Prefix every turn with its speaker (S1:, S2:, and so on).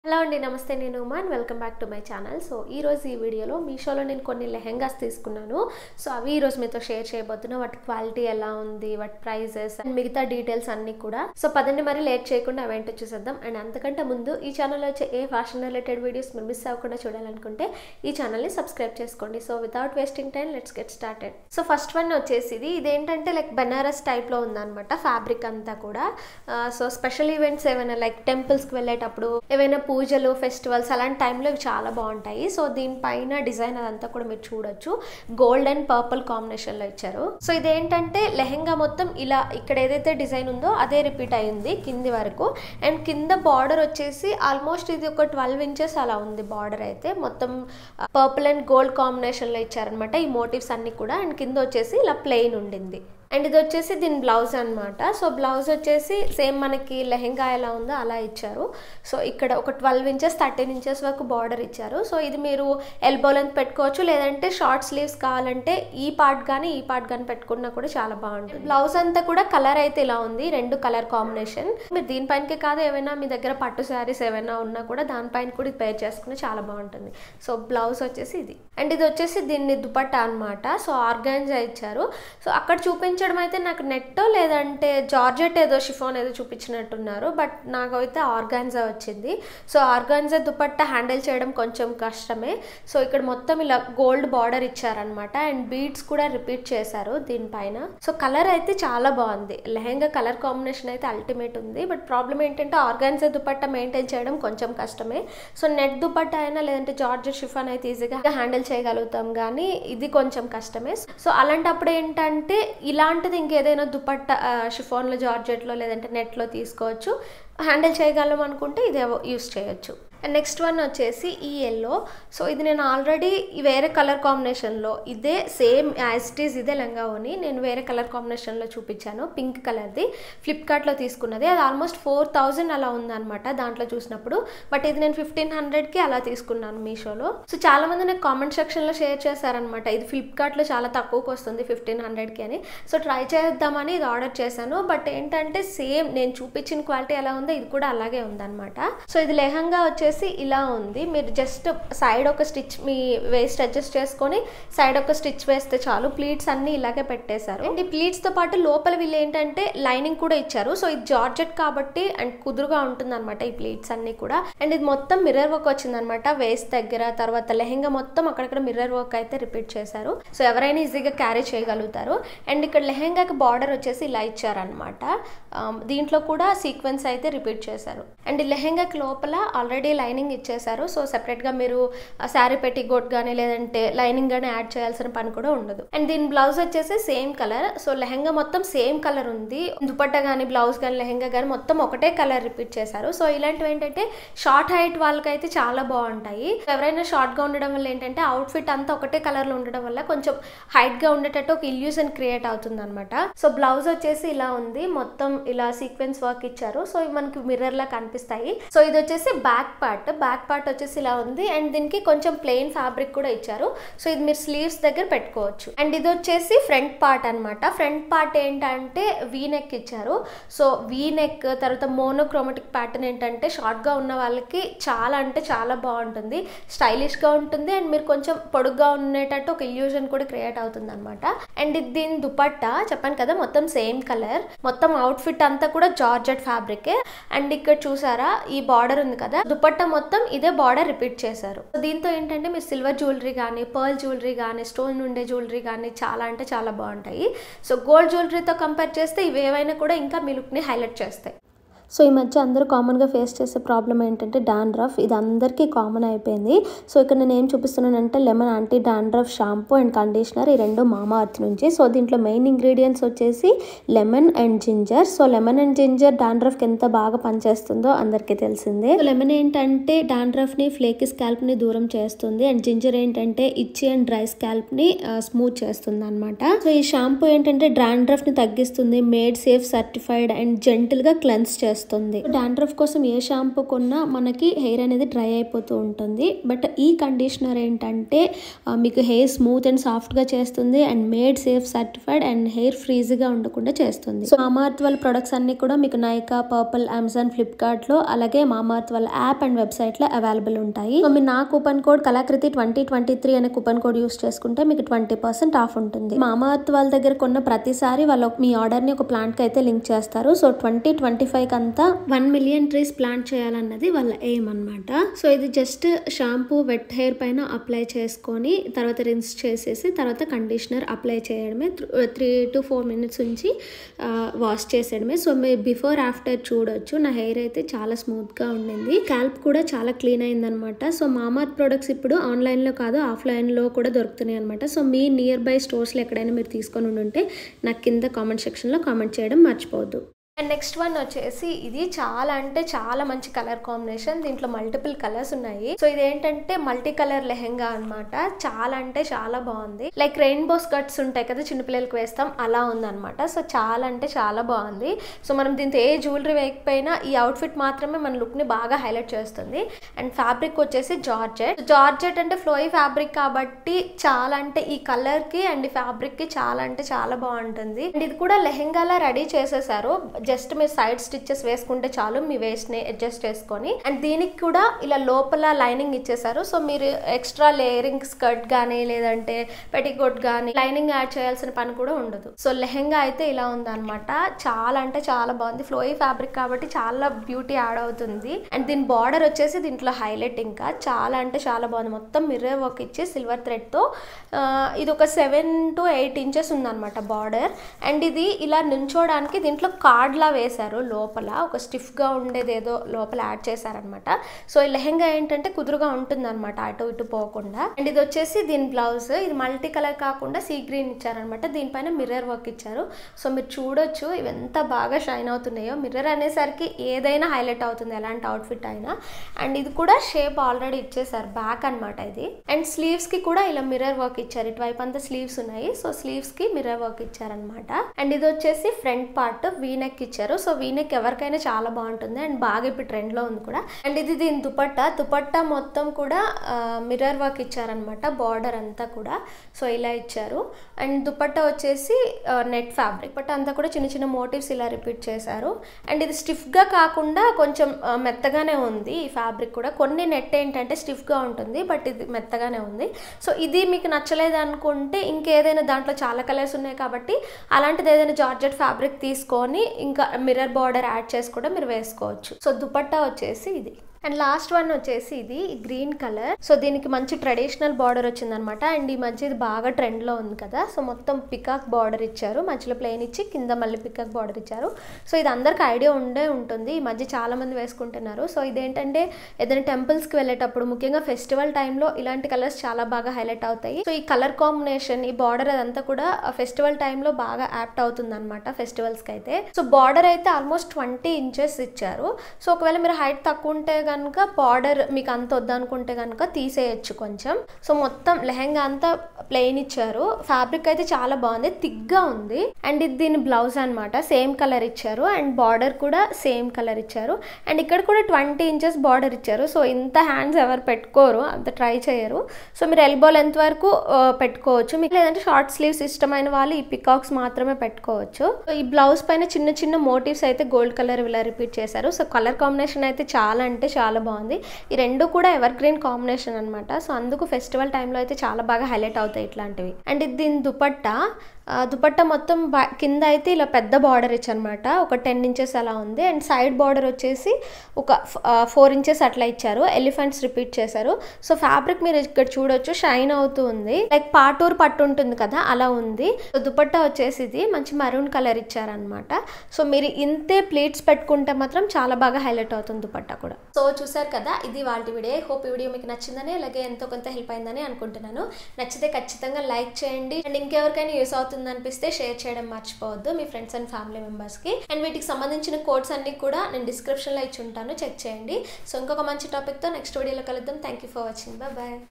S1: hello అండి నమస్తే నేను ఉమాన్ welcome back to my channel so ఈరోజు ఈ వీడియోలో మీషోలో నేను కొన్ని లెహెంగాస్ తీసుకున్నాను సో అవి ఈరోజు మీతో షేర్ చేయబోతున్నా వాటి క్వాలిటీ ఎలా ఉంది వాటి ప్రైజెస్ అండ్ మిగతా డీటెయిల్స్ అన్ని కూడా సో పదండి మరి లేట్ చేయకుండా అవేంటో చూసేద్దాం అండ్ అంతకంటే ముందు ఈ ఛానల్లో వచ్చే ఏ ఫ్యాషన్ రిలేటెడ్ వీడియోస్ మీరు మిస్ అవ్వకుండా చూడాలనుకుంటే ఈ ఛానల్ని సబ్స్క్రైబ్ చేసుకోండి so without wasting time let's get started so first one వచ్చేసి ఇది ఇదేంటంటే లైక్ బెనారస్ టైప్లో ఉందన్నమాట ఫ్యాబ్రిక్ అంతా కూడా సో స్పెషల్ ఈవెంట్స్ ఏమైనా లైక్ టెంపుల్స్కి వెళ్ళేటప్పుడు ఏవైనా పూజలు ఫెస్టివల్స్ అలాంటి టైంలో ఇవి చాలా బాగుంటాయి సో దీనిపైన డిజైన్ అదంతా కూడా మీరు చూడొచ్చు గోల్డ్ అండ్ పర్పుల్ కాంబినేషన్లో ఇచ్చారు సో ఇదేంటంటే లెహెంగా మొత్తం ఇలా ఇక్కడ ఏదైతే డిజైన్ ఉందో అదే రిపీట్ అయింది కింది వరకు అండ్ కింద బార్డర్ వచ్చేసి ఆల్మోస్ట్ ఇది ఒక ట్వెల్వ్ ఇంచెస్ అలా ఉంది బార్డర్ అయితే మొత్తం పర్పుల్ అండ్ గోల్డ్ కాంబినేషన్లో ఇచ్చారనమాట ఈ మోటివ్స్ అన్ని కూడా అండ్ కింద వచ్చేసి ఇలా ప్లెయిన్ ఉండింది అండ్ ఇది వచ్చేసి దీని బ్లౌజ్ అనమాట సో బ్లౌజ్ వచ్చేసి సేమ్ మనకి లెహెంగా ఎలా ఉందో అలా ఇచ్చారు సో ఇక్కడ ఒక ట్వెల్వ్ ఇంచెస్ థర్టీన్ ఇంచెస్ వరకు బార్డర్ ఇచ్చారు సో ఇది మీరు ఎల్బో లెంత్ పెట్టుకోవచ్చు లేదంటే షార్ట్ స్లీవ్స్ కావాలంటే ఈ పార్ట్ కానీ ఈ పార్ట్ కానీ పెట్టుకున్నా కూడా చాలా బాగుంటుంది బ్లౌజ్ అంతా కూడా కలర్ అయితే ఇలా ఉంది రెండు కలర్ కాంబినేషన్ మీరు దీనిపైనకే కాదు ఏమైనా మీ దగ్గర పట్టు శారీస్ ఏమైనా ఉన్నా కూడా దానిపైన కూడా పేర్ చేసుకుని చాలా బాగుంటుంది సో బ్లౌజ్ వచ్చేసి ఇది అండ్ ఇది వచ్చేసి దీన్ని దుపట్టా అనమాట సో ఆర్గాన్జా ఇచ్చారు సో అక్కడ చూపించడం అయితే నాకు నెట్ లేదంటే జార్జెట్ ఏదో షిఫాన్ ఏదో చూపించినట్టున్నారు బట్ నాకు అయితే ఆర్గాన్జా వచ్చింది సో ఆర్గాన్జా దుపట్టా హ్యాండిల్ చేయడం కొంచెం కష్టమే సో ఇక్కడ మొత్తం ఇలా గోల్డ్ బార్డర్ ఇచ్చారనమాట అండ్ బీడ్స్ కూడా రిపీట్ చేశారు దీనిపైన సో కలర్ అయితే చాలా బాగుంది లెహెంగా కలర్ కాంబినేషన్ అయితే అల్టిమేట్ ఉంది బట్ ప్రాబ్లం ఏంటంటే ఆర్గాన్జా దుపట్టా మెయింటైన్ చేయడం కొంచెం కష్టమే సో నెట్ దుపట్టా అయినా లేదంటే జార్జెట్ షిఫాన్ అయితే ఈజీగా హ్యాండిల్ చేయగలుగుతాం కానీ ఇది కొంచెం కష్టమే సో అలాంటప్పుడు ఏంటంటే ఇలాంటిది ఇంకేదైనా దుపట్టా షిఫాన్లో జార్జెట్లో లేదంటే నెట్లో తీసుకోవచ్చు హ్యాండిల్ చేయగలం అనుకుంటే ఇది యూస్ చేయొచ్చు అండ్ నెక్స్ట్ వన్ వచ్చేసి ఈ ఎల్లో సో ఇది నేను ఆల్రెడీ వేరే కలర్ కాంబినేషన్లో ఇదే సేమ్ యాజిటీస్ ఇదే లంగావోని నేను వేరే కలర్ కాంబినేషన్లో చూపించాను పింక్ కలర్ది ఫ్లిప్కార్ట్లో తీసుకున్నది అది ఆల్మోస్ట్ ఫోర్ థౌజండ్ అలా ఉందన్నమాట దాంట్లో చూసినప్పుడు బట్ ఇది నేను ఫిఫ్టీన్ హండ్రెడ్కి అలా తీసుకున్నాను మీషోలో సో చాలా మంది నాకు కామెంట్ సెక్షన్లో షేర్ చేశారనమాట ఇది ఫ్లిప్కార్ట్లో చాలా తక్కువకి వస్తుంది ఫిఫ్టీన్ హండ్రెడ్కి అని సో ట్రై చేద్దామని ఇది ఆర్డర్ చేశాను బట్ ఏంటంటే సేమ్ నేను చూపించిన క్వాలిటీ ఎలా ఉందో ఇది కూడా అలాగే ఉందన్నమాట సో ఇది లెహంగా వచ్చేసి వచ్చేసి ఇలా ఉంది మీరు జస్ట్ సైడ్ ఒక స్టిచ్ మీ వేస్ట్ అడ్జస్ట్ చేసుకొని సైడ్ ఒక స్టిచ్ వేస్తే చాలు ప్లీట్స్ అన్ని ఇలాగే పెట్టేశారు అండ్ ఈ ప్లీట్స్ తో పాటు లోపల వీళ్ళు ఏంటంటే లైనింగ్ కూడా ఇచ్చారు సో ఇది జార్జెట్ కాబట్టి అండ్ కుదురుగా ఉంటుంది అనమాట ఈ ప్లీట్స్ అన్ని కూడా అండ్ ఇది మొత్తం మిర్రర్ వర్క్ వచ్చింది అనమాట వేస్ట్ దగ్గర తర్వాత లెహెంగా మొత్తం అక్కడక్కడ మిర్రర్ వర్క్ అయితే రిపీట్ చేశారు సో ఎవరైనా ఈజీగా క్యారీ చేయగలుగుతారు అండ్ ఇక్కడ లెహెంగాకి బార్డర్ వచ్చేసి ఇలా ఇచ్చారనమాట దీంట్లో కూడా సీక్వెన్స్ అయితే రిపీట్ చేశారు అండ్ ఈ లెహెంగాకి లోపల ఆల్రెడీ లైనింగ్ ఇచ్చేసారు సో సెపరేట్గా మీరు శారీ పెట్టి గోట్ కానీ లేదంటే లైనింగ్ కానీ యాడ్ చేయాల్సిన పని కూడా ఉండదు అండ్ దీని బ్లౌజ్ వచ్చేసి సేమ్ కలర్ సో లెహంగా మొత్తం సేమ్ కలర్ ఉంది దుపట్టా కానీ బ్లౌజ్ కానీ లెహంగా కానీ మొత్తం ఒకటే కలర్ రిపీట్ చేశారు సో ఇలాంటివి ఏంటంటే షార్ట్ హైట్ వాళ్ళకైతే చాలా బాగుంటాయి ఎవరైనా షార్ట్గా ఉండడం వల్ల ఏంటంటే అవుట్ఫిట్ అంతా ఒకటే కలర్లో ఉండడం వల్ల కొంచెం హైట్గా ఉండేటట్టు ఒక ఇల్యూజన్ క్రియేట్ అవుతుంది అనమాట సో బ్లౌజ్ వచ్చేసి ఇలా ఉంది మొత్తం ఇలా సీక్వెన్స్ వర్క్ ఇచ్చారు సో మనకి మిర్రర్ లా కనిపిస్తాయి సో ఇది వచ్చేసి బ్యాక్ పార్ట్ బ్యాక్ పార్ట్ వచ్చేసి ఇలా ఉంది అండ్ దీనికి కొంచెం ప్లెయిన్ ఫ్యాబ్రిక్ కూడా ఇచ్చారు సో ఇది మీరు స్లీవ్స్ దగ్గర పెట్టుకోవచ్చు అండ్ ఇది వచ్చేసి ఫ్రంట్ పార్ట్ అనమాట ఫ్రంట్ పార్ట్ ఏంటంటే వీ నెక్ ఇచ్చారు సో వీ నెక్ తర్వాత మోనోక్రోమటిక్ ప్యాటర్న్ ఏంటంటే షార్ట్గా ఉన్న వాళ్ళకి చాలా అంటే చాలా బాగుంటుంది స్టైలిష్గా ఉంటుంది అండ్ మీరు కొంచెం పొడుగ్గా ఉండేటట్టు ఒక ఇల్యూజన్ కూడా క్రియేట్ అవుతుంది అనమాట అండ్ ఇది దీని దుపట్టా చెప్పాను కదా మొత్తం సేమ్ కలర్ మొత్తం అవుట్ఫిట్ అంతా కూడా జార్జెట్ ఫ్యాబ్రికే అండ్ ఇక్కడ చూసారా ఈ బార్డర్ ఉంది కదా దుపట్టా మొత్తం ఇదే బార్డర్ రిపీట్ చేశారు దీంతో ఏంటంటే మీరు సిల్వర్ జ్యువెలరీ కానీ పర్ల్ జ్యువెలరీ కానీ స్టోన్ ఉండే జ్యువెలరీ కానీ చాలా అంటే చాలా బాగుంటాయి సో గోల్డ్ జ్యువెలరీతో కంపేర్ చేస్తే ఇవి ఏవైనా కూడా ఇంకా మీ లుక్ని హైలైట్ చేస్తాయి
S2: సో ఈ మధ్య అందరూ కామన్గా ఫేస్ చేసే ప్రాబ్లం ఏంటంటే డాండ్రఫ్ ఇది అందరికీ కామన్ అయిపోయింది సో ఇక్కడ నేను ఏం చూపిస్తున్నానంటే lemon anti dandruff shampoo and conditioner ఈ రెండు మామా అర్త్ నుంచి సో దీంట్లో మెయిన్ ఇంగ్రీడియంట్స్ వచ్చేసి lemon and ginger so lemon and ginger డాండ్రఫ్కి ఎంత బాగా పనిచేస్తుందో అందరికీ తెలిసిందే లెమన్ ఏంటంటే డాండ్రఫ్ని ఫ్లేకి స్కాల్ప్ని దూరం చేస్తుంది అండ్ జింజర్ ఏంటంటే ఇచ్చి అండ్ డ్రై స్కాల్ప్ని స్మూత్ చేస్తుంది అనమాట సో ఈ షాంపూ ఏంటంటే డాండ్రఫ్ని తగ్గిస్తుంది మేడ్ సేఫ్ సర్టిఫైడ్ అండ్ జెంటిల్గా క్లెన్స్ చేస్తుంది చేస్తుంది డాండ్రఫ్ కోసం ఏ షాంపూ కొన్నా మనకి హెయిర్ అనేది డ్రై అయిపోతూ ఉంటుంది బట్ ఈ కండిషనర్ ఏంటంటే ఆ, మీకు హెయిర్ స్మూత్ అండ్ సాఫ్ట్గా చేస్తుంది and made safe certified and hair ఫ్రీజీగా ఉండకుండా చేస్తుంది సో మామార్త్ వాళ్ళ ప్రొడక్ట్స్ అన్ని కూడా మీకు నైకా పర్పుల్ అమెజాన్ ఫ్లిప్కార్ట్లో అలాగే మామార్త్ వాళ్ళ యాప్ అండ్ వెబ్సైట్లో అవైలబుల్ ఉంటాయి సో మీరు నా coupon code Kalakriti twenty twenty three అనే కూపన్ కోడ్ యూస్ చేసుకుంటే మీకు ట్వంటీ పర్సెంట్ ఆఫ్ ఉంటుంది మామార్త్ వాళ్ళ దగ్గర కొన్న ప్రతిసారి వాళ్ళు మీ ఆర్డర్ని ఒక ప్లాంట్కి అయితే లింక్ చేస్తారు సో ట్వంటీ ట్వంటీ ఫైవ్ అంతా వన్ మిలియన్ ట్రీస్ ప్లాంట్ చేయాలన్నది వాళ్ళ ఎయిమ్ అనమాట సో ఇది జస్ట్ షాంపూ వెట్ హెయిర్ పైన అప్లై చేసుకొని తర్వాత రిన్స్ చేసేసి తర్వాత కండిషనర్ అప్లై చేయడమే త్రీ టు ఫోర్ మినిట్స్ ఉంచి వాష్ చేసేయడమే సో మీరు బిఫోర్ ఆఫ్టర్ చూడొచ్చు నా హెయిర్ అయితే చాలా స్మూత్గా ఉండింది క్యాల్ప్ కూడా చాలా క్లీన్ అయిందనమాట సో మామాత్ ప్రొడక్ట్స్ ఇప్పుడు ఆన్లైన్లో కాదు ఆఫ్లైన్లో కూడా దొరుకుతున్నాయి అనమాట సో మీ నియర్ బై స్టోర్స్లో ఎక్కడైనా మీరు తీసుకొని ఉంటే నాకు కింద కామెంట్ సెక్షన్లో కామెంట్ చేయడం మర్చిపోవద్దు
S1: అండ్ నెక్స్ట్ వన్ వచ్చేసి ఇది చాలా అంటే చాలా మంచి కలర్ కాంబినేషన్ దీంట్లో మల్టిపుల్ కలర్స్ ఉన్నాయి సో ఇది ఏంటంటే మల్టీ కలర్ లెహెంగా అన్నమాట చాలా అంటే చాలా బాగుంది లైక్ రెయిన్బో స్కర్ట్స్ ఉంటాయి కదా చిన్నపిల్లలకి వేస్తాం అలా ఉందన్నమాట సో చాలా అంటే చాలా బాగుంది సో మనం దీంతో ఏ జ్యువెలరీ వేయకపోయినా ఈ అవుట్ఫిట్ మాత్రమే మన లుక్ ని బాగా హైలైట్ చేస్తుంది అండ్ ఫ్యాబ్రిక్ వచ్చేసి జార్జెట్ జార్జెట్ అంటే ఫ్లోయి ఫ్యాబ్రిక్ కాబట్టి చాలా అంటే ఈ కలర్ కి అండ్ ఈ ఫ్యాబ్రిక్ కి చాలా అంటే చాలా బాగుంటుంది అండ్ ఇది కూడా లెహెంగాలా రెడీ చేసేసారు జస్ట్ మీరు సైడ్ స్టిచ్చెస్ వేసుకుంటే చాలు మీ వేస్ట్ ని అడ్జస్ట్ చేసుకొని అండ్ దీనికి కూడా ఇలా లోపల లైనింగ్ ఇచ్చేసారు సో మీరు ఎక్స్ట్రా లేయరింగ్ స్కర్ట్ కానీ లేదంటే పెటికోట్ కానీ లైనింగ్ యాడ్ చేయాల్సిన పని కూడా ఉండదు సో లెహెంగా అయితే ఇలా ఉందన్నమాట చాలా అంటే చాలా బాగుంది ఫ్లోయి ఫ్యాబ్రిక్ కాబట్టి చాలా బ్యూటీ యాడ్ అవుతుంది అండ్ దీని బార్డర్ వచ్చేసి దీంట్లో హైలైట్ ఇంకా చాలా అంటే చాలా బాగుంది మొత్తం మిర్రర్ వర్క్ ఇచ్చి సిల్వర్ థ్రెడ్ తో ఆ, ఇది ఒక సెవెన్ టు ఎయిట్ ఇంచెస్ ఉందన్నమాట బార్డర్ అండ్ ఇది ఇలా నుంచోడానికి దీంట్లో కార్డ్ లా వేశారు లోపల ఒక స్టిఫ్ గా ఉండేది ఏదో లోపల యాడ్ చేశారనమాట సో ఈ లెహెంగా ఏంటంటే కుదురుగా ఉంటుంది అనమాట అటు ఇటు పోకుండా అండ్ ఇది వచ్చేసి దీని బ్లౌజ్ ఇది మల్టీ కలర్ కాకుండా సీ గ్రీన్ ఇచ్చారనమాట దీనిపైన మిర్రర్ వర్క్ ఇచ్చారు సో మీరు చూడొచ్చు ఇవి ఎంత బాగా షైన్ అవుతున్నాయో మిర్రర్ అనేసరికి ఏదైనా హైలైట్ అవుతుంది ఎలాంటి అవుట్ఫిట్ అయినా అండ్ ఇది కూడా షేప్ ఆల్రెడీ ఇచ్చేసారు బ్యాక్ అన్నమాట ఇది అండ్ స్లీవ్స్ కి కూడా ఇలా మిర్రర్ వర్క్ ఇచ్చారు ఇటువైపు అంతా స్లీవ్స్ ఉన్నాయి సో స్లీవ్స్ కి మిర్రర్ వర్క్ ఇచ్చారనమాట అండ్ ఇది వచ్చేసి ఫ్రంట్ పార్ట్ వీనెక్ ఇచ్చారు సో వీనెక్ ఎవరికైనా చాలా బాగుంటుంది అండ్ బాగా ఇప్పుడు ట్రెండ్ లో ఉంది కూడా అండ్ ఇది దీని దుపట్టా దుపట్టా మొత్తం కూడా మిర్రర్ వర్క్ ఇచ్చారనమాట బార్డర్ అంతా కూడా సో ఇలా ఇచ్చారు అండ్ దుపట్టా వచ్చేసి నెట్ ఫ్యాబ్రిక్ బట్ అంతా కూడా చిన్న చిన్న మోటివ్స్ ఇలా రిపీట్ చేశారు అండ్ ఇది స్టిఫ్ గా కాకుండా కొంచెం ఆ, మెత్తగానే ఉంది ఈ ఫ్యాబ్రిక్ కూడా కొన్ని నెట్ ఏంటంటే స్టిఫ్ గా ఉంటుంది బట్ ఇది మెత్తగానే ఉంది సో ఇది మీకు నచ్చలేదు అనుకుంటే ఇంకేదైనా దాంట్లో చాలా కలర్స్ ఉన్నాయి కాబట్టి అలాంటిది ఏదైనా జార్జెట్ ఫ్యాబ్రిక్ తీసుకొని ఇంకా మిర్రర్ బార్డర్ యాడ్ చేసి కూడా మీరు వేసుకోవచ్చు సో దుపట్టా వచ్చేసి ఇది అండ్ లాస్ట్ వన్ వచ్చేసి ఇది గ్రీన్ కలర్ సో దీనికి మంచి ట్రెడిషనల్ బార్డర్ వచ్చిందనమాట అండ్ ఈ మధ్య ఇది బాగా ట్రెండ్ లో ఉంది కదా సో మొత్తం పికాక్ బార్డర్ ఇచ్చారు మధ్యలో ప్లెయిన్ ఇచ్చి కింద మళ్ళీ పికాక్ బార్డర్ ఇచ్చారు సో ఇది అందరికి ఐడియా ఉండే ఉంటుంది ఈ మధ్య చాలా మంది వేసుకుంటున్నారు సో ఇదేంటంటే ఏదైనా temples కి వెళ్ళేటప్పుడు ముఖ్యంగా ఫెస్టివల్ టైంలో ఇలాంటి కలర్స్ చాలా బాగా హైలైట్ అవుతాయి సో ఈ కలర్ కాంబినేషన్ ఈ బార్డర్ అదంతా కూడా ఫెస్టివల్ టైంలో బాగా యాప్ట్ అవుతుంది అనమాట ఫెస్టివల్స్ కి అయితే సో బార్డర్ అయితే ఆల్మోస్ట్ ట్వంటీ ఇంచెస్ ఇచ్చారు సో ఒకవేళ మీరు హైట్ తక్కువ ఉంటే కనుక బార్డర్ మీకు అంత వద్దనుకుంటే కనుక తీసేయచ్చు కొంచెం సో మొత్తం లెహెంగా అంతా ప్లెయిన్ ఇచ్చారు ఫ్యాబ్రిక్ అయితే చాలా బాగుంది థిక్గా ఉంది అండ్ ఇది దీని బ్లౌజ్ అన్నమాట సేమ్ కలర్ ఇచ్చారు అండ్ బార్డర్ కూడా సేమ్ కలర్ ఇచ్చారు అండ్ ఇక్కడ కూడా ట్వంటీ ఇంచెస్ బార్డర్ ఇచ్చారు సో ఇంత హ్యాండ్స్ ఎవరు పెట్టుకోరు అంత ట్రై చేయరు సో మీరు ఎల్బో లెంత్ వరకు ఆ, పెట్టుకోవచ్చు మీకు లేదంటే షార్ట్ స్లీవ్స్ ఇష్టమైన వాళ్ళు ఈ పికాక్స్ మాత్రమే పెట్టుకోవచ్చు సో ఈ బ్లౌజ్ పైన చిన్న చిన్న మోటివ్స్ అయితే గోల్డ్ కలర్ ఇలా రిపీట్ చేశారు సో కలర్ కాంబినేషన్ అయితే చాలా అంటే చాలా బాగుంది ఈ రెండు కూడా ఎవర్ గ్రీన్ కాంబినేషన్ అనమాట సో అందుకు ఫెస్టివల్ టైంలో అయితే చాలా బాగా హైలైట్ అవుతాయి ఇట్లాంటివి అండ్ ఇది దీని దుపట్టా ఆ, దుపట్టా మొత్తం బా- కింద అయితే ఇలా పెద్ద బార్డర్ ఇచ్చనమాట ఒక టెన్ ఇంచెస్ అలా ఉంది అండ్ సైడ్ బార్డర్ వచ్చేసి ఒక ఫోర్ ఇంచెస్ అట్లా ఇచ్చారు ఎలిఫెంట్స్ రిపీట్ చేశారు సో ఫ్యాబ్రిక్ మీరు ఇక్కడ చూడొచ్చు షైన్ అవుతూ ఉంది లైక్ పాటూర్ పట్టు ఉంటుంది కదా అలా ఉంది సో దుపట్టా వచ్చేసి ఇది మంచి మరూన్ కలర్ ఇచ్చారనమాట సో మీరు ఇంతే ప్లేట్స్ పెట్టుకుంటే మాత్రం చాలా బాగా హైలైట్ అవుతుంది దుపట్టా కూడా సో చూసారు కదా ఇది వాళ్ళ వీడియో హోప్ ఈ వీడియో మీకు నచ్చిందని అలాగే ఎంతో కొంత హెల్ప్ అయిందని అనుకుంటున్నాను నచ్చితే ఖచ్చితంగా లైక్ చేయండి అండ్ ఇంకెవరికైనా యూస్ అవుతుంది అనిపిస్తే షేర్ చేయడం మర్చిపోవద్దు మీ ఫ్రెండ్స్ అండ్ ఫ్యామిలీ మెంబర్స్ కి అండ్ వీటికి సంబంధించిన కోడ్స్ అన్ని కూడా నేను డిస్క్రిప్షన్ లో ఇచ్చి ఉంటాను చెక్ చేయండి సో ఇంకొక మంచి టాపిక్ తో నెక్స్ట్ వీడియోలో కలుద్దాం thank you for watching bye